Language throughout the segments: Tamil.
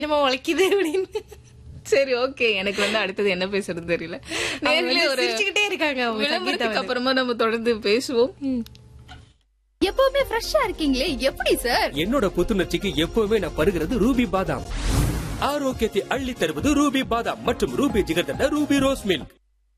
என்னமோ உழைக்குது அப்படின்னு சரி ஓகே எனக்கு வந்து அடுத்தது என்ன பேசுறது தெரியல நேர்ல ஒரு சிரிச்சுக்கிட்டே இருக்காங்க அவங்க சங்கீதா விளம்பரத்துக்கு வந்து. அப்புறமா நம்ம தொடர்ந்து பேசுவோம் எப்பவுமே ஃப்ரெஷ்ஷா இருக்கீங்களே எப்படி சார் என்னோட புத்துணர்ச்சிக்கு எப்பவுமே நான் பருகிறது ரூபி பாதாம் ஆரோக்கியத்தை அள்ளி தருவது ரூபி பாதாம் மற்றும் Ruby jigarthanda Ruby rose milk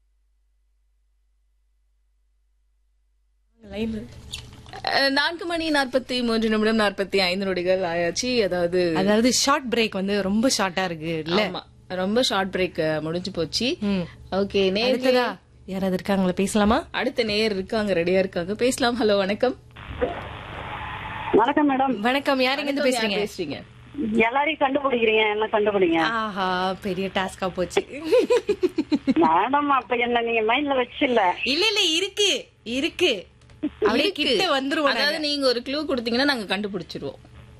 லைன்ல. அஹ், நான்கு மணி நாற்பத்தி மூன்று நிமிடம் நாற்பத்தி ஐந்து நொடிகள் ஆயாச்சு அதாவது அதாவது ஷார்ட் பிரேக் வந்து ரொம்ப ஷார்ட்டா இருக்கு இல்ல ஆமா ரொம்ப ஷார்ட் பிரேக் முடிஞ்சு போச்சு ம். ஓகே நேர் அடுத்ததா யாராவது இருக்காங்களா பேசலாமா அடுத்த நேர் இருக்காங்க ரெடியா இருக்காங்க பேசலாம் ஹலோ வணக்கம் வணக்கம் மேடம் வணக்கம் யாருங்க இருந்து பேசுறீங்க யார் பேசுறீங்க எல்லாரையும் கண்டுபிடிக்கிறீங்க என்ன கண்டுபிடிங்க ஆஹா பெரிய டாஸ்கா போச்சு மேடம் அப்ப என்ன நீங்க மைண்ட்ல வச்சில்ல இல்ல இல்ல இருக்கு இருக்கு அப்படியே இருக்கு. கிட்ட வந்துருவோம் அதாவது நீங்க ஒரு க்ளூ கொடுத்தீங்கன்னா நாங்க கண்டுபிடிச்சிருவோம்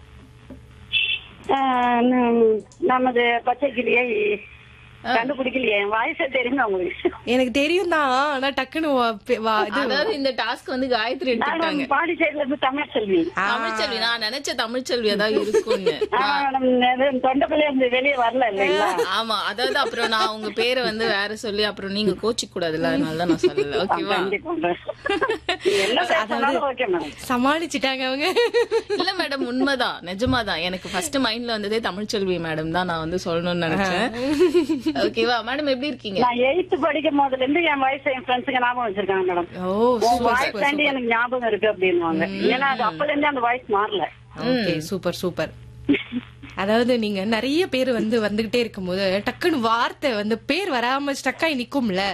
ஆஹ் நம்- நமது பச்சை கிளியை கண்டுபிடிக்கலையே என் வாய்ஸே தெரியுங்க உங்களுக்கு எனக்கு தெரியும் தான் ஆனா டக்குன்னு வா- பெ- வா- இது அதாவது இந்த டாஸ்க் வந்து காயத்ரி எடுத்துட்டாங்க மேடம் பாண்டிச்சேரியில இருந்து தமிழ் செல்வி தமிழ்ச்செல்வி நான் நினைச்ச தமிழ்ச்செல்வியா தான் இருக்கும்னு மேடம் தொண்டப்பிள்ளை இருந்து வெளியே வரல இல்லைங்களா ஆமா அதாவது அப்புறம் நான் உங்க பேரை வந்து வேற சொல்லி அப்புறம் நீங்க கோச்சிக்க கூடாதுல்ல அதனால தான் நான் சொல்லல ஓகேவா கண்டிப்பா நீங்க என்ன பேசினாலும் ஓகே மேடம் சமாளிச்சிட்டாங்க அவங்க இல்ல மேடம் உண்மைதான் நிஜமாதான் எனக்கு ஃபர்ஸ்ட் மைண்ட்ல வந்ததே தமிழ்ச்செல்வி மேடம் தான் நான் வந்து சொல்லணும்னு நினைச்சேன் ஓகேவா மேடம் எப்படி இருக்கீங்க நான் எயித்து படிக்கும் போதுல இருந்து என் வயசு என் ஃப்ரெண்ட்ஸுங்க ஞாபகம் வச்சிருக்காங்க மேடம் ஓ உன் வாய்ஸ் தாண்டி எனக்கு ஞாபகம் இருக்கு அப்படின்னுவாங்க ஏன்னா அது அப்பல இருந்து அந்த வாய்ஸ் மாறல ஓகே சூப்பர் சூப்பர் அதாவது நீங்க நிறைய பேர் வந்து வந்துகிட்டே இருக்கும்போது டக்குன்னு வார்த்தை வந்து பேர் வராம ஸ்டக் ஆகி நிக்கும்ல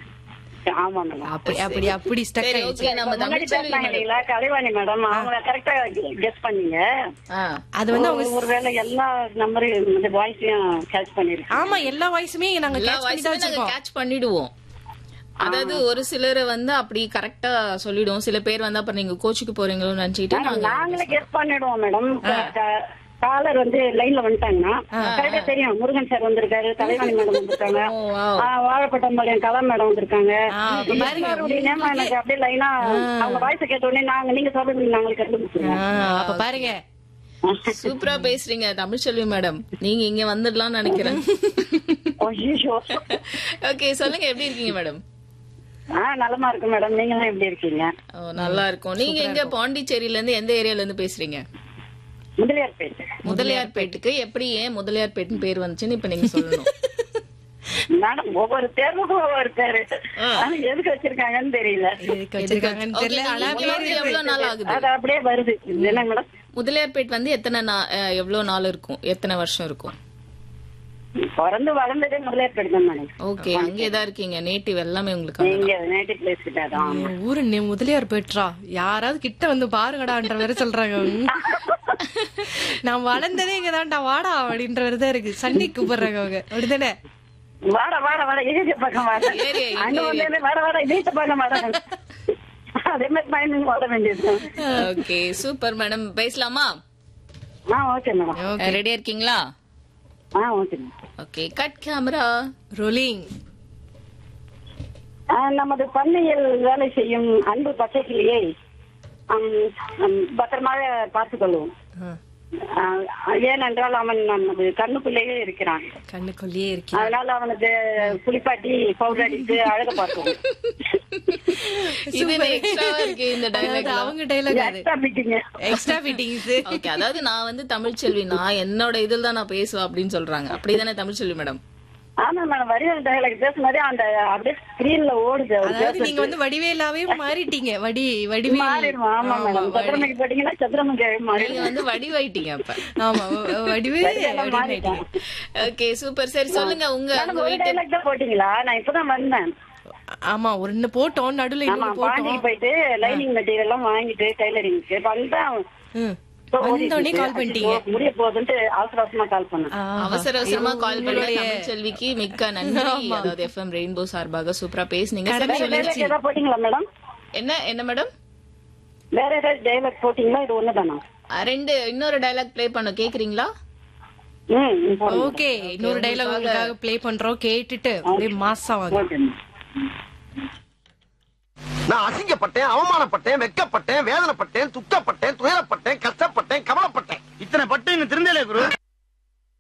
ஆமா மேடம் அப்படி அப்படி அப்படி ஸ்டக் சரி ஆயிடுச்சு ஓகே நம்ம முன்னாடி தமிழ்ச்செல்வி பேசினாங்க மேடம் இல்லைங்களா கலைவாணி மேடம் அவங்க கரெக்டா கெஸ் பண்ணீங்க ஆ அது வந்து அவங்க ஒரு- ஒருவேளை எல்லா நம்பரையும் வாய்ஸையும் கேட்ச் பண்ணிருக்கேன் ஆமா எல்லா வாய்ஸுமே நாங்க எல்லா கேட்ச் பண்ணி தான் வாய்ஸுமே நாங்க வச்சிருக்கோம் கேட்ச் பண்ணிடுவோம் அதாவது ஒரு சிலரை வந்து அப்படி கரெக்டா சொல்லிடுவோம் சில பேர் வந்து அப்புறம் நீங்க கோச்சுக்கு போறீங்களோன்னு நினைச்சிட்டு நாங்க நாங்களே கெஸ் பண்ணிடுவோம் மேடம் காலர் வந்து லைன்ல வந்துட்டாங்கன்னா கரெக்டா தெரியும் முருகன் சார் வந்திருக்காரு கலைவாணி மேடம் வந்திருக்காங்க ஓ, wow. ஆ, வாழைப்பட்டம்பாளையம் கலா மேடம் வந்திருக்காங்க ஆ, அப்ப பாருங்க. எல்லாருடைய name எனக்கு அப்படியே லைனா அவங்க வாய்ஸ் கேட்ட உடனே நாங்க நீங்க சொல்றது நாங்களுக்கு கண்டுபிடிச்சிருவோம் ஆ, அப்ப பாருங்க சூப்பரா பேசுறீங்க தமிழ்ச்செல்வி மேடம் நீங்க இங்க வந்துடலாம்னு நினைக்கிறேன் ஐயோ ஓகே சொல்லுங்க எப்படி இருக்கீங்க மேடம் ஆ நலமா இருக்கு மேடம் நீங்களும் எப்படி இருக்கீங்க ஓ, நல்லா இருக்கும் நீங்க எங்க பாண்டிச்சேரியில இருந்து எந்த ஏரியால இருந்து பேசுறீங்க முதலியார்பேட் முதலியார்பேட்டுக்கு எப்படி ஏன் முதலியார்பேட்டுன்னு பேர் வந்துச்சுன்னு இப்ப நீங்க சொல்லணும் மேடம் ஒவ்வொரு தேர்வுக்கும் ஒவ்வொரு பேரு ஆனா எதுக்கு வச்சிருக்காங்கன்னு தெரியல எதுக்கு வச்சிருக்காங்கன்னு Okay, தெரியல ஆனா நீங்க வந்து எவ்வளவு நாள் ஆகுது அது அப்படியே வருது என்ன மேடம் முதலியார்பேட் வந்து எத்தனை நா- அஹ், எவ்வளவு நாள் இருக்கும் எத்தனை வருஷம் இருக்கும் பிறந்து வளர்ந்ததே முதலியார்பேட் தான் மேடம் ஓகே அங்கேதான் இருக்கீங்க நேட்டிவ் எல்லாமே உங்களுக்கு அங்க. நீங்க நேட்டிவ் பிளேஸ் கிட்ட தான் என் ஊரு நே- முதலியார் போயிட்டுறா யாராவது கிட்ட வந்து பாருங்கடான்ற மாதிரி சொல்றாங்க அவங்க. நான் வளர்ந்ததே இங்கதான்டா வாடா அப்படின்ற மாதிரி தான் இருக்கு சண்டை கூப்பிடுறாங்க அவங்க அப்படிதானே வாட வாட வாட இதே பக்கம் வாட ஏறு, எங்க அங்க வந்து வாட வாட இதே பக்கம் வாட அதே மாதிரி பயணம் வாட வேண்டியது ஓகே சூப்பர் மேடம் பேசலாமா ஆ ஓகே மேடம் ரெடியா இருக்கீங்களா ஆ okay madam okay cut camera rolling ஆ, நமது பண்ணையில் வேலை செய்யும் அன்பு பச்சை கிளியை ஆம், ஆம், பத்திரமாக பார்த்துக் கொள்வோம் ஆ, ஏனென்றால் அவன் நமது கண்ணுக்குள்ளேயே இருக்கிறான் கண்ணுக்குள்ளேயே இருக்கேன் அதனால அவனுக்கு குளிப்பாட்டி பவுடர் அடித்து அழக பார்ப்போம் இது எக்ஸ்ட்ராவா இருக்கு இந்த டைலாக் அவங்க டைலாக் அது extra meeting extra fittings okay அதாவது நான் வந்து தமிழ்ச்செல்வி நான் என்னோட இதில் தான் நான் பேசுவேன் அப்படின்னு சொல்றாங்க அப்படிதானே தமிழ்ச்செல்வி மேடம் ஆமா மேடம் வடிவேல் டைலாக் பேசும்போதே அந்த அப்படியே ஸ்கிரீன்ல ஓடுது அவர் அதாவது பேசுறது. நீங்க வந்து வடிவேலாவே மாறிட்டீங்க வடி வடிவேல் மாறிடுவோம் ஆமா மேடம் சந்திரமுகி போட்டீங்கன்னா சந்திரமுகி நீங்க மாறிடுவோம் வந்து வடிவாயிட்டீங்க அப்ப ஆமா வ- வடிவேல் வடிவேலா மாறிட்டேன். ஓகே சூப்பர் சரி சொல்லுங்க உங்க மேடம் உங்க ஒரு வீட்டு டைலாக் தான் போட்டீங்களா நான் இப்பதான் வந்தேன் ஆமா ஒரு இன்னும் போட்டோம் நடுவுல ஆமா இன்னொன்னு பாண்டிக்கு போட்டோம் போயிட்டு லைனிங் மெட்டீரியல் எல்லாம் வாங்கிட்டு டைலரிங்க்கு வந்தேன் ம். இப்ப ஓடிட்டு வந்தோடனே இருக்கு. கால் பண்ணிட்டீங்க ஐயோ, முடிய போகுதுன்ட்டு அவசர அவசரமா கால் பண்ணேன் ஆ, அவசர அவசரமா கால் பண்ண தமிழ்ச்செல்விக்கு மிக்க நன்றி அதாவது எஃப்எம் ரெயின்போ சார்பாக சூப்பரா பேசுனீங்க சரி, வேற டைலாக் ஏதாவது போட்டீங்களா மேடம் என்ன என்ன மேடம் வேற ஏதாவது டைலாக் போட்டீங்களா இது ஒண்ணுதானா ரெண்டு இன்னொரு டைலாக் ப்ளே பண்ண கேக்குறீங்களா ம் ம், போடுங்க. ஓகே இன்னொரு டைலாக் உங்களுக்காக ப்ளே பண்றோம் கேட்டுட்டு அப்படியே மாசா வாங்க ஓகே மேம். நான் அசிங்கப்பட்டேன் அவமானப்பட்டேன் வெக்கப்பட்டேன் வேதனைப்பட்டேன் துக்கப்பட்டேன் துயரப்பட்டேன் கஷ்டப்பட்டேன் கவலைப்பட்டேன் இத்தனை பட்டு இங்க திருந்தலே குரு